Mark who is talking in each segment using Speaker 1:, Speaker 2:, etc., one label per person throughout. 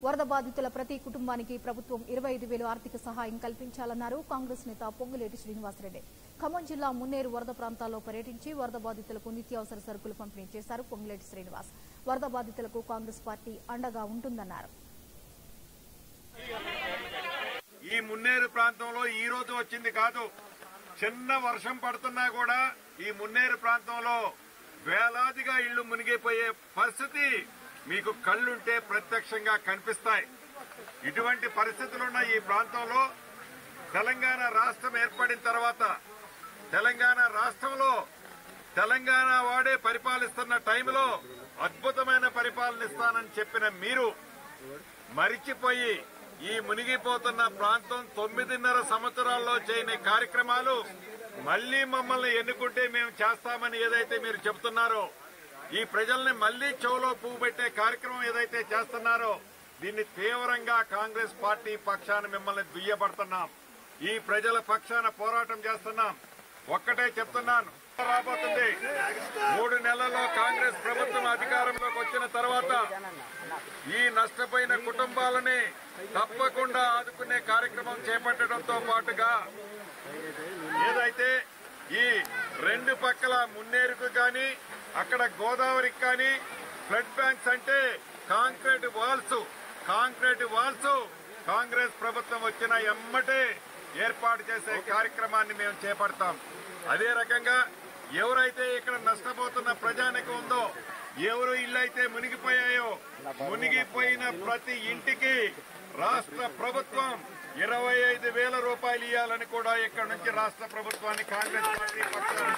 Speaker 1: వరద బాధితుల ప్రతి కుటుంబానికి ప్రభుత్వం ఇరవై ఐదు వేలు ఆర్థిక సహాయం కల్పించాలన్నారు కాంగ్రెస్ నేత పొంగులేటి శ్రీనివాసరెడ్డి ఖమ్మం జిల్లా మున్నేరు వరద ప్రాంతాల్లో పర్యటించి వరద బాధితులకు నిత్యావసర సరుకులు పంపిణీ చేశారు పొంగులేటి శ్రీనివాస్ వరద బాధితులకు కాంగ్రెస్ పార్టీ అండగా ఉంటుందన్నారు
Speaker 2: ఈ మున్నేరు ప్రాంతంలో ఈ రోజు వచ్చింది కాదు చిన్న వర్షం పడుతున్నా కూడా ఈ మున్నేరు ప్రాంతంలో వేలాదిగా ఇళ్లు మునిగిపోయే పరిస్థితి మీకు కళ్ళుంటే ప్రత్యక్షంగా కనిపిస్తాయి ఇటువంటి పరిస్థితులున్న ఈ ప్రాంతంలో తెలంగాణ రాష్ట్రం ఏర్పడిన తర్వాత తెలంగాణ రాష్ట్రంలో తెలంగాణ వాడే పరిపాలిస్తున్న టైంలో అద్భుతమైన పరిపాలన ఇస్తానని చెప్పిన మీరు మరిచిపోయి ఈ మునిగిపోతున్న ప్రాంతం తొమ్మిదిన్నర సంవత్సరాల్లో చేయని కార్యక్రమాలు మళ్లీ మమ్మల్ని ఎన్నుకుంటే మేము చేస్తామని ఏదైతే మీరు చెబుతున్నారో ఈ ప్రజల్ని మళ్లీ చెవులో పువ్వు పెట్టే కార్యక్రమం ఏదైతే చేస్తున్నారో దీన్ని తీవ్రంగా కాంగ్రెస్ పార్టీ పక్షాన మిమ్మల్ని దుయ్యబడుతున్నాం ఈ ప్రజల పక్షాన పోరాటం చేస్తున్నాం ఒక్కటే చెప్తున్నాను రాబోతుంది మూడు నెలల్లో కాంగ్రెస్ ప్రభుత్వం అధికారంలోకి వచ్చిన తర్వాత ఈ నష్టపోయిన కుటుంబాలని తప్పకుండా ఆదుకునే కార్యక్రమం చేపట్టడంతో పాటుగా ఏదైతే ఈ రెండు పక్కల మున్నేరుకు కానీ అక్కడ గోదావరికి కానీ ఫ్లడ్ బ్యాంక్స్ అంటే concrete walls concrete walls Congress ప్రభుత్వం వచ్చిన ఎమ్మటే ఏర్పాటు చేసే కార్యక్రమాన్ని మేము చేపడతాం అదే రకంగా ఎవరైతే ఇక్కడ నష్టపోతున్న ప్రజానికి ఉందో ఎవరు ఇల్లు అయితే మునిగిపోయాయో మునిగిపోయిన ప్రతి ఇంటికి రాష్ట్ర ప్రభుత్వం ఇరవై ఐదు వేల రూపాయలు ఇవ్వాలని కూడా ఇక్కడ నుంచి రాష్ట్ర ప్రభుత్వాన్ని కాంగ్రెస్ పార్టీ పక్షాన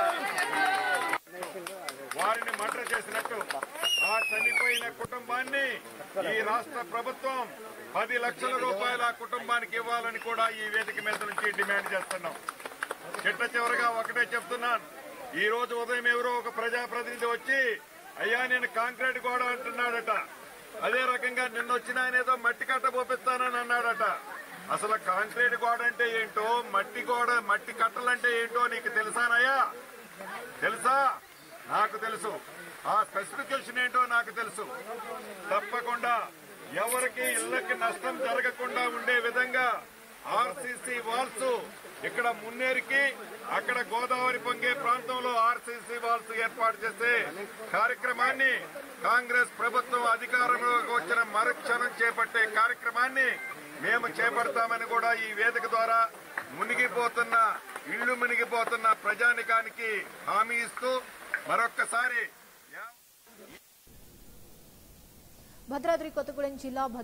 Speaker 2: వారిని మర్డర్ చేసినట్టు ఆ చనిపోయిన కుటుంబాన్ని ఈ రాష్ట్ర ప్రభుత్వం పది లక్షల రూపాయల ఆ కుటుంబానికి ఇవ్వాలని కూడా ఈ వేదిక మీద నుంచి డిమాండ్ చేస్తున్నాం చిట్ట చివరిగా ఒకటే చెప్తున్నాను ఈ రోజు ఉదయం ఎవరో ఒక ప్రజాప్రతినిధి వచ్చి అయ్యా నేను కాంక్రీట్ గోడ అంటున్నాడట అదే రకంగా నిన్న వచ్చిన ఆయన ఏదో మట్టి కట్ట పోపిస్తానని అన్నాడట అసలు కాంక్రీట్ గోడ అంటే ఏంటో మట్టి గోడ మట్టి కట్టలంటే ఏంటో నీకు తెలుసానయ్యా తెలుసా నాకు తెలుసు ఆ స్పెసిఫికేషన్ ఏంటో నాకు తెలుసు తప్పకుండా ఎవరికి ఇళ్లకి నష్టం జరగకుండా ఉండే విధంగా ఆర్సీసీ వాల్స్ ఇక్కడ మున్నేరికి అక్కడ గోదావరి పొంగే ప్రాంతంలో ఆర్సీసీ వాల్స్ ఏర్పాటు చేసే కార్యక్రమాన్ని కాంగ్రెస్ ప్రభుత్వం అధికారంలోకి వచ్చిన మరుక్షణం చేపట్టే కార్యక్రమాన్ని మేము చేపడతామని కూడా ఈ వేదిక ద్వారా మునిగిపోతున్న ఇళ్లు మునిగిపోతున్న ప్రజానికానికి హామీ ఇస్తూ మరొక్కసారి
Speaker 1: భద్రాద్రి కొత్తగూడెం జిల్లా